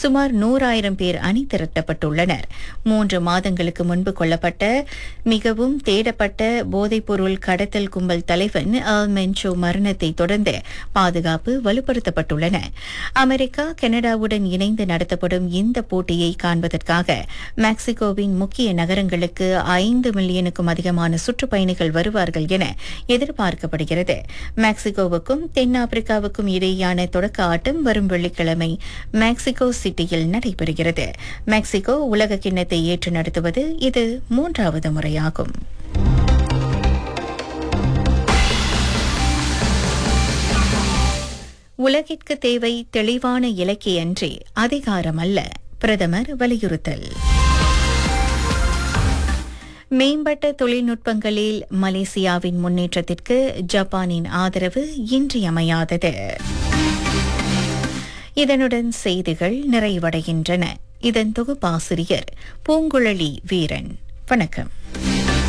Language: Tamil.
சுமார் நூறாயிரம் பேர் அணி திரட்டப்பட்டுள்ளனர் மூன்று மாதங்களுக்கு முன்பு கொல்லப்பட்ட மிகவும் தேடப்பட்ட போதைப்பொருள் கடத்தல் கும்பல் தலைவன் அல் மென்சோ மரணத்தை தொடர்ந்து பாதுகாப்பு வலுப்படுத்தப்பட்டுள்ளன அமெரிக்கா கனடாவுடன் இணைந்து நடத்தப்படும் இந்த போட்டியை காண்பதற்காக மெக்சிகோவின் முக்கிய நகரங்களுக்கு ஐந்து மில்லியனுக்கும் அதிகமான சுற்றுப்பயணிகள் வருவார்கள் என எதிர்பார்க்கப்படுகிறது மெக்சிகோவுக்கும் தென்னாப்பிரிக்காவுக்கும் இடையேயான தொடக்க ஆட்டம் வரும் வெள்ளிக்கிழமை மெக்சிகோ சிட்டியில் நடைபெறுகிறது மெக்சிகோ உலக கிண்ணத்தை ஏற்று நடத்துவது இது மூன்றாவது முறையாகும் உலகிற்கு தேவை தெளிவான இலக்கியன்றி அதிகாரம் அல்ல பிரதமர் வலியுறுத்தல் மேம்பட்ட தொழில்நுட்பங்களில் மலேசியாவின் முன்னேற்றத்திற்கு ஜப்பானின் ஆதரவு இன்றியமையாதது இதனுடன் செய்திகள் நிறைவடைகின்றன இதன் தொகுப்பாசிரியர் பூங்குழலி வீரன் வணக்கம்